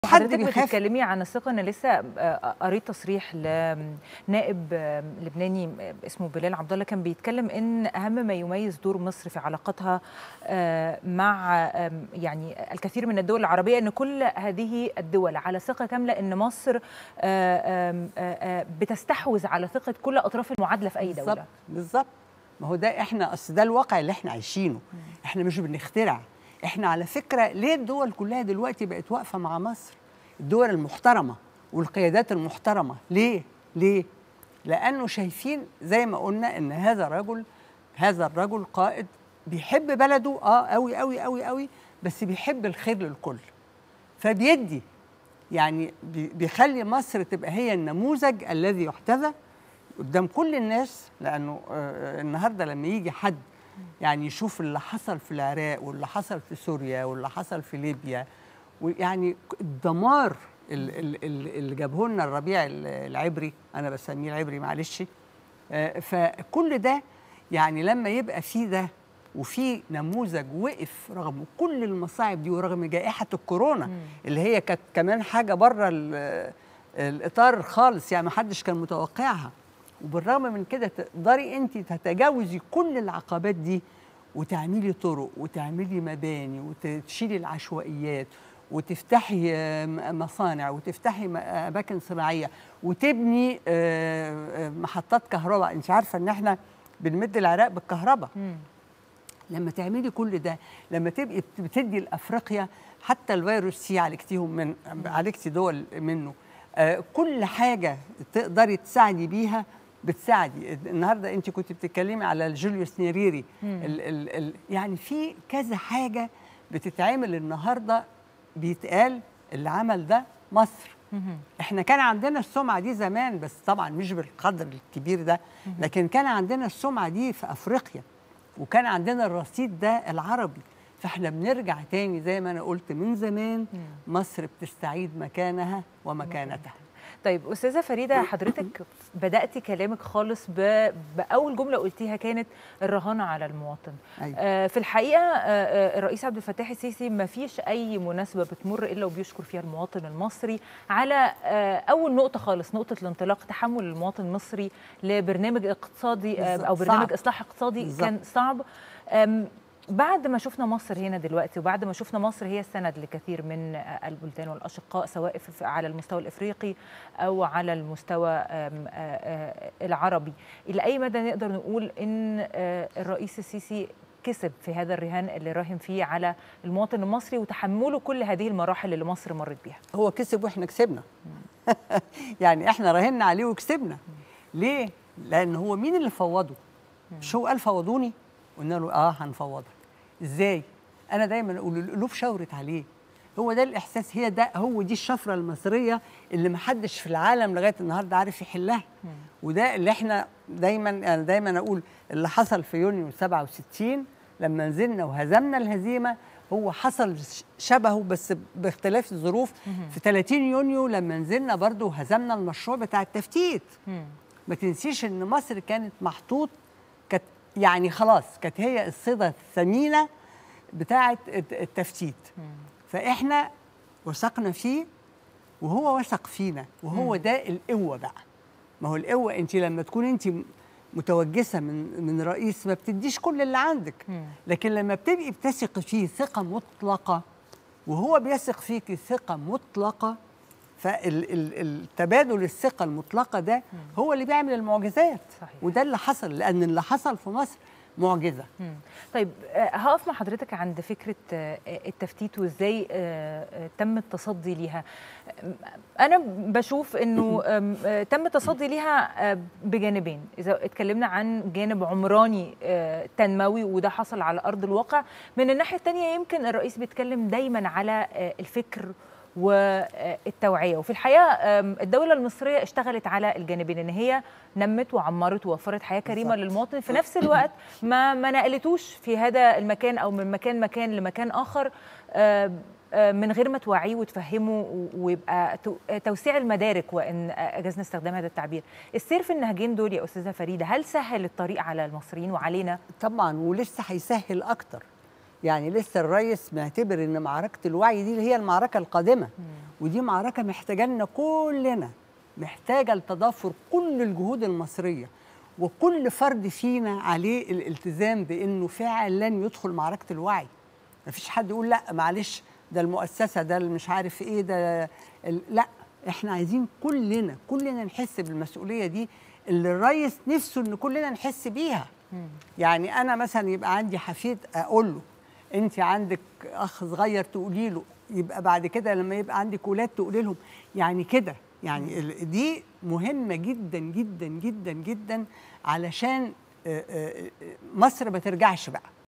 حد حضرتك بيخاف بتتكلمي عن الثقه انا لسه آه، قريت تصريح لنائب آه، لبناني آه، اسمه بلال عبد الله كان بيتكلم ان اهم ما يميز دور مصر في علاقتها آه، مع آم، يعني الكثير من الدول العربيه ان كل هذه الدول على ثقه كامله ان مصر آه، آم، آه، آه، بتستحوذ على ثقه كل اطراف المعادله في اي بالظبط دوله بالظبط ما هو ده احنا اصل ده الواقع اللي احنا عايشينه احنا مش بنخترع احنا على فكره ليه الدول كلها دلوقتي بقت واقفه مع مصر الدول المحترمه والقيادات المحترمه ليه ليه لانه شايفين زي ما قلنا ان هذا الرجل هذا الرجل قائد بيحب بلده اه قوي قوي قوي قوي بس بيحب الخير للكل فبيدي يعني بي- بيخلي مصر تبقى هي النموذج الذي يحتذى قدام كل الناس لانه آه، النهارده لما يجي حد يعني يشوف اللي حصل في العراق واللي حصل في سوريا واللي حصل في ليبيا ويعني الدمار ال- ال- ال- اللي جابه لنا الربيع ال- العبري انا بسميه العبري معلش آه، فكل ده يعني لما يبقى في ده وفي نموذج وقف رغم كل المصاعب دي ورغم جائحه الكورونا اللي هي كانت كمان حاجه بره ال- الاطار خالص يعني ما حدش كان متوقعها وبالرغم من كده تقدري انت تتجاوزي كل العقبات دي وتعملي طرق وتعملي مباني وتشيلي العشوائيات وتفتحي آه، م- مصانع وتفتحي م- اماكن صناعيه وتبني آه، آه، محطات كهرباء انت عارفه ان احنا بنمد العراق بالكهرباء مم. لما تعملي كل ده لما تبقي بت- بتدي لافريقيا حتى الفيروس سي عالجتيهم من عالجتي دول منه آه كل حاجه تقدري تساعدي بيها بتساعدي النهارده انت كنت بتتكلمي على جوليوس نيريري ال ال ال يعني في كذا حاجه بتتعمل النهارده بيتقال اللي عمل ده مصر مهم. احنا كان عندنا السمعه دي زمان بس طبعا مش بالقدر الكبير ده لكن كان عندنا السمعه دي في افريقيا وكان عندنا الرصيد ده العربي فاحنا بنرجع تاني زي ما انا قلت من زمان مصر بتستعيد مكانها ومكانتها طيب استاذه فريده حضرتك بداتي كلامك خالص ب... باول جمله قلتيها كانت الرهانه على المواطن أيوة. آه في الحقيقه آه آه، الرئيس عبد الفتاح السيسي ما فيش اي مناسبه بتمر الا وبيشكر فيها المواطن المصري على آه اول نقطه خالص نقطه الانطلاق تحمل المواطن المصري لبرنامج اقتصادي آه بالظبط. او برنامج صعب. اصلاح اقتصادي بالظبط. كان صعب آم، بعد ما شفنا مصر هنا دلوقتي وبعد ما شفنا مصر هي السند لكثير من البلدان والاشقاء سواء في- على المستوى الافريقي او على المستوى آم، آه، آه، العربي الى اي مدى نقدر نقول ان آه، الرئيس السيسي كسب في هذا الرهان اللي راهن فيه على المواطن المصري وتحمله كل هذه المراحل اللي مصر مرت بيها هو كسب واحنا كسبنا يعني احنا راهنا عليه وكسبنا ليه لان هو مين اللي فوضه مش هو قال فوضوني قلنا له اه هنفوضك ازاي انا دايما اقول القلوب شاورت عليه هو ده الاحساس هي ده هو دي الشفره المصريه اللي محدش في العالم لغايه النهارده عارف يحلها وده اللي احنا دايما انا دايما اقول اللي حصل في يونيو 67 لما نزلنا وهزمنا الهزيمه هو حصل ش- شبهه بس باختلاف الظروف في 30 يونيو لما نزلنا برضو وهزمنا المشروع بتاع التفتيت مم. ما تنسيش ان مصر كانت محطوط كانت يعني خلاص كانت هي الصيده الثمينه بتاعه الت- التفتيت فاحنا وثقنا فيه وهو وثق فينا وهو ده القوه بقى ما هو القوه انت لما تكون انت م- متوجسه من من رئيس ما بتديش كل اللي عندك مم. لكن لما بتبقي بتثقي فيه ثقه مطلقه وهو بيثق فيكي ثقه مطلقه فالتبادل الثقه المطلقه ده هو اللي بيعمل المعجزات صحيح. وده اللي حصل لان اللي حصل في مصر معجزه مم. طيب آه، هقف مع حضرتك عند فكره آه، التفتيت وازاي آه، آه، تم التصدي ليها آم، انا بشوف انه آم، آه، تم التصدي ليها آه، بجانبين اذا اتكلمنا عن جانب عمراني آه، تنموي وده حصل على ارض الواقع من الناحيه الثانيه يمكن الرئيس بيتكلم دايما على آه، الفكر والتوعيه وفي الحقيقه آم، الدوله المصريه اشتغلت على الجانبين ان هي نمت وعمرت ووفرت حياه كريمه بالظبط. للمواطن في نفس الوقت ما ما نقلتوش في هذا المكان او من مكان مكان لمكان اخر آه، آه، من غير ما توعيه وتفهمه و- ويبقى تو- آه، توسيع المدارك وان آه، اجزنا استخدام هذا التعبير السير في النهجين دول يا استاذه فريده هل سهل الطريق على المصريين وعلينا طبعا ولسه هيسهل اكتر يعني لسه الرئيس معتبر ان معركه الوعي دي هي المعركه القادمه ودي معركه محتاجه لنا كلنا محتاجه لتضافر كل الجهود المصريه وكل فرد فينا عليه الالتزام بانه فعلا يدخل معركه الوعي مفيش حد يقول لا معلش ده المؤسسه ده مش عارف ايه ده ال- لا احنا عايزين كلنا كلنا نحس بالمسؤوليه دي اللي الرئيس نفسه ان كلنا نحس بيها يعني انا مثلا يبقى عندي حفيد اقول له انت عندك اخ صغير تقولي له يبقى بعد كده لما يبقى عندك ولاد تقولي لهم يعني كده يعني ال- دي مهمه جدا جدا جدا جدا علشان آه، آه، آه، مصر ما ترجعش بقى